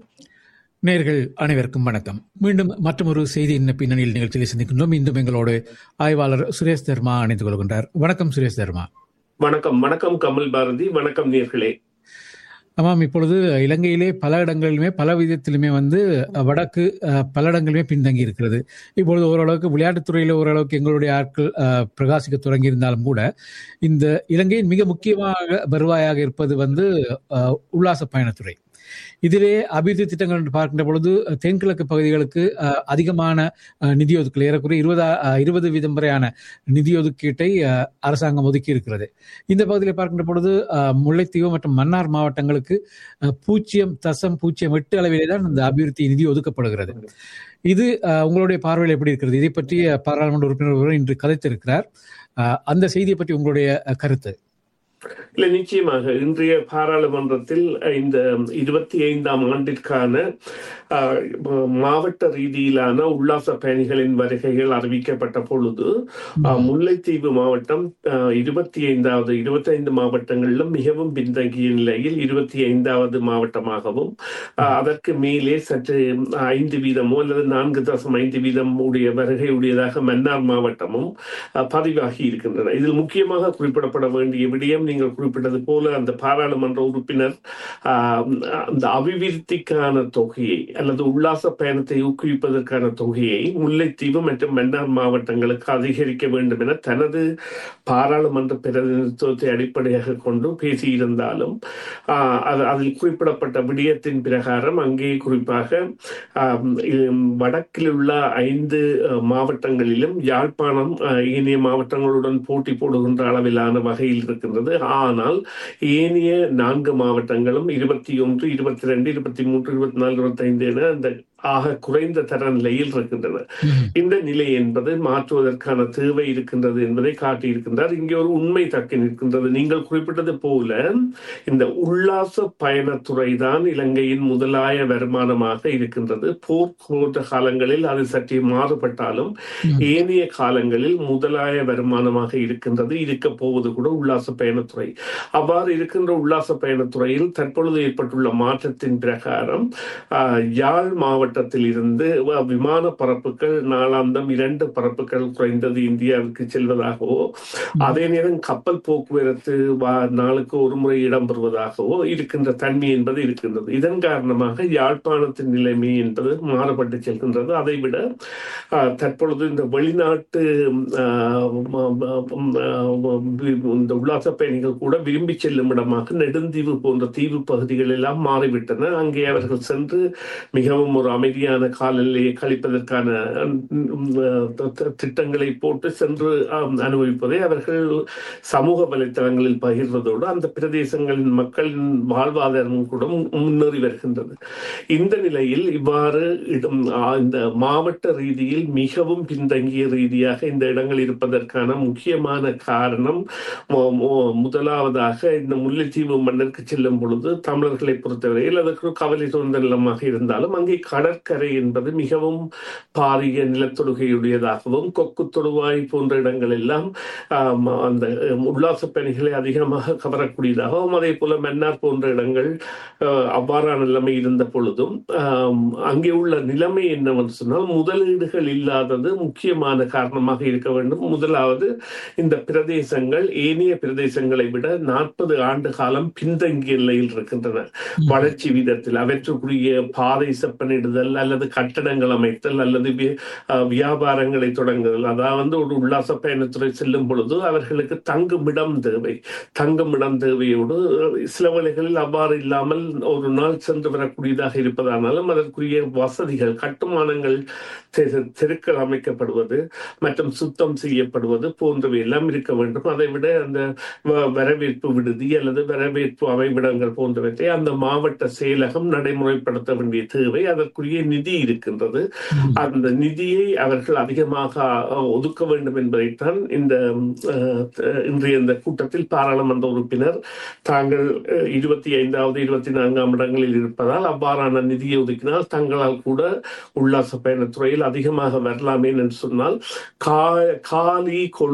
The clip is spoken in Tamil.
நேர்கள் அனைவருக்கும் வணக்கம் மீண்டும் மற்றொரு செய்தியின் பின்னணியில் நிகழ்ச்சியில் சந்திக்கின்றோம் இன்றும் எங்களோடு ஆய்வாளர் சுரேஷ் தர்மா இணைந்து கொள்கின்றார் வணக்கம் சுரேஷ் தர்மா வணக்கம் வணக்கம் கமல் பாரதி வணக்கம் நேர்களே ஆமாம் இப்பொழுது இலங்கையிலே பல இடங்களிலுமே பல விதத்திலுமே வந்து வடக்கு அஹ், பல இடங்களிலுமே பின்தங்கி இருக்கிறது இப்பொழுது ஓரளவுக்கு விளையாட்டுத்துறையில் ஓரளவுக்கு எங்களுடைய ஆட்கள் அஹ், பிரகாசிக்க தொடங்கி இருந்தாலும் கூட இந்த இலங்கையின் மிக முக்கியமாக வருவாயாக இருப்பது வந்து அஹ், உல்லாச பயணத்துறை இதிலே அபிவிருத்தி திட்டங்கள் என்று பார்க்கின்ற பொழுது அஹ், தென்கிழக்கு பகுதிகளுக்கு அஹ், அதிகமான அஹ், நிதி ஒதுக்கீடு ஏறக்குறைய இருபதா அஹ், இருபது வீதம் வரையான நிதி ஒதுக்கீட்டை அஹ், அரசாங்கம் ஒதுக்கி இருக்கிறது இந்த பகுதியில் பார்க்கின்ற பொழுது அஹ், முல்லைத்தீவு மற்றும் மன்னார் மாவட்டங்களுக்கு அஹ், பூஜ்ஜியம் தசம் பூஜ்ஜியம் எட்டு அளவிலே தான் இந்த அபிவிருத்தி நிதி ஒதுக்கப்படுகிறது இது அஹ், உங்களுடைய பார்வையில் எப்படி இருக்கிறது இதை பற்றி அஹ், பாராளுமன்ற உறுப்பினர் ஒருவர் இன்று கதைத்திருக்கிறார் அஹ், அந்த செய்தியை பற்றி உங்களுடைய அஹ், கருத்து இல்ல நிச்சயமாக இன்றைய பாராளுமன்றத்தில் இந்த இருபத்தி ஐந்தாம் ஆண்டிற்கான ஆஹ், மாவட்ட ரீதியிலான உல்லாச பயணிகளின் வருகைகள் அறிவிக்கப்பட்ட பொழுது ஆஹ், முல்லைத்தீவு மாவட்டம் இருபத்தி ஐந்தாவது இருபத்தி ஐந்து மாவட்டங்களிலும் மிகவும் பின்தங்கிய நிலையில் இருபத்தி ஐந்தாவது மாவட்டமாகவும் ஆஹ், அதற்கு மேலே சற்று ஐந்து வீதமோ அல்லது நான்கு தசம் ஐந்து வீதம் உடைய வருகை உடையதாக மன்னார் மாவட்டமும் ஆஹ், பதிவாகி இருக்கின்றன இதில் முக்கியமாக குறிப்பிடப்பட வேண்டிய விடயம் நீங்கள் குறிப்பிட்டது போல அந்த பாராளுமன்ற உறுப்பினர் ஆஹ், அந்த அபிவிருத்திக்கான தொகையை அல்லது உல்லாச பயணத்தை ஊக்குவிப்பதற்கான தொகையை முல்லைத்தீவு மற்றும் மன்னார் மாவட்டங்களுக்கு அதிகரிக்க வேண்டும் என தனது பாராளுமன்ற பிரதிநிதித்துவத்தை அடிப்படையாக கொண்டு பேசியிருந்தாலும் ஆஹ், அது- அதில் குறிப்பிடப்பட்ட விடயத்தின் பிரகாரம் அங்கே குறிப்பாக ஆஹ், இ- வடக்கில் உள்ள ஐந்து அஹ், மாவட்டங்களிலும் யாழ்ப்பாணம் அஹ், ஏனைய மாவட்டங்களுடன் போட்டி போடுகின்ற அளவிலான வகையில் இருக்கின்றது ஆனால் ஏனைய நான்கு மாவட்டங்களும் இருபத்தி ஒன்று இருபத்தி ரெண்டு இருபத்தி மூன்று இருபத்தி நாலு இருபத்தி ஐந்து என அந்த ஆக குறைந்த தர நிலையில் இருக்கின்றன இந்த நிலை என்பது மாற்றுவதற்கான தேவை இருக்கின்றது என்பதை காட்டியிருக்கின்றார் இங்கே ஒரு உண்மை தக்கி நிற்கின்றது நீங்கள் குறிப்பிட்டது போல இந்த உல்லாச பயணத்துறை தான் இலங்கையின் முதலாய வருமானமாக இருக்கின்றது போர்க்கோட்ட காலங்களில் அது சற்றே மாறுபட்டாலும் ஏனைய காலங்களில் முதலாய வருமானமாக இருக்கின்றது இருக்க போவது கூட உல்லாச பயணத்துறை அவ்வாறு இருக்கின்ற உல்லாச பயணத்துறையில் தற்பொழுது ஏற்பட்டுள்ள மாற்றத்தின் பிரகாரம் ஆஹ், யாழ் மாவட்டத்தில் இருந்து வ- விமான பரப்புகள் நாளாந்தம் இரண்டு பரப்புகள் குறைந்தது இந்தியாவுக்கு செல்வதாகவோ அதே நேரம் கப்பல் போக்குவரத்து வா- நாளுக்கு ஒரு முறை இடம்பெறுவதாகவோ இருக்கின்ற தன்மை என்பது இருக்கின்றது இதன் காரணமாக யாழ்ப்பாணத்தின் நிலைமை என்பது மாறுபட்டு செல்கின்றது அதை விட ஆஹ், தற்பொழுது இந்த வெளிநாட்டு ஆஹ், ம- ம- ஆஹ், இந்த உல்லாச பயணிகள் கூட விரும்பி செல்லும் இடமாக நெடுந்தீவு போன்ற தீவு பகுதிகள் எல்லாம் மாறிவிட்டன அங்கே அவர்கள் சென்று மிகவும் ஒரு அமைதியான காலநிலையை கழிப்பதற்கான உம், த- த- திட்டங்களை போட்டு சென்று ஆம், அனுபவிப்பதை அவர்கள் சமூக வலைத்தளங்களில் பகிர்வதோடு அந்த பிரதேசங்களின் மக்களின் வாழ்வாதாரம் கூட முன்- முன்னேறி வருகின்றது இந்த நிலையில் இவ்வாறு இடம் ஆ, இந்த மாவட்ட ரீதியில் மிகவும் பின்தங்கிய ரீதியாக இந்த இடங்கள் இருப்பதற்கான முக்கியமான காரணம் மு- மு- முதலாவதாக இந்த முல்லைத்தீவு மன்னருக்கு செல்லும் பொழுது தமிழர்களை பொறுத்தவரையில் அதற்கு ஒரு கவலை சூழ்ந்த நிலமாக இருந்தாலும் அங்கே கடற்கரை என்பது மிகவும் பாரிய நிலத்தொடுகையுடையதாகவும் கொக்கு தொடுவாய் போன்ற இடங்கள் எல்லாம் ஆம், அந்த உல்லாச பயணிகளை அதிகமாக கவரக்கூடியதாகவும் அதே போல மன்னார் போன்ற இடங்கள் அஹ், அவ்வாறான நிலைமை இருந்த பொழுதும் ஆம், அங்கே உள்ள நிலைமை என்னவென்று சொன்னால் முதலீடுகள் இல்லாதது முக்கியமான காரணமாக இருக்க வேண்டும் முதலாவது இந்த பிரதேசங்கள் ஏனைய பிரதேசங்களை விட நாற்பது ஆண்டு காலம் பின்தங்கிய நிலையில் இருக்கின்றன வளர்ச்சி விதத்தில் அவற்றுக்குரிய பாதை செப்பனிடுதல் அல்லது கட்டடங்கள் அமைத்தல் அல்லது வி- அஹ், வியாபாரங்களை தொடங்குதல் அதாவது ஒரு உல்லாச பயணத்துறை செல்லும் பொழுது அவர்களுக்கு தங்குமிடம் தேவை தங்குமிடம் தேவையோடு சில வேளைகளில் அவ்வாறு இல்லாமல் ஒரு நாள் சென்று வரக்கூடியதாக இருப்பதானாலும் அதற்குரிய வசதிகள் கட்டுமானங்கள் தெரு- தெருக்கள் அமைக்கப்படுவது மற்றும் சுத்தம் செய்யப்படுவது போன்றவை எல்லாம் இருக்க வேண்டும் அதை விட அந்த வ- வரவேற்பு விடுதி அல்லது வரவேற்பு அமைவிடங்கள் போன்றவற்றை அந்த மாவட்ட செயலகம் நடைமுறைப்படுத்த வேண்டிய தேவை அதற்குரிய நிதி இருக்கின்றது அந்த நிதியை அவர்கள் அதிகமாக அஹ், ஒதுக்க வேண்டும் என்பதைத்தான் இந்த அஹ், இன்றைய இந்த கூட்டத்தில் பாராளுமன்ற உறுப்பினர் தாங்கள் அஹ், இருபத்தி ஐந்தாவது இருபத்தி நான்காம் இடங்களில் இருப்பதால் அவ்வாறான நிதியை ஒதுக்கினால் தங்களால் கூட உல்லாச பயணத்துறையில் அதிகமாக வரலாமே என்று சொன்னால் கா- காலி கொள்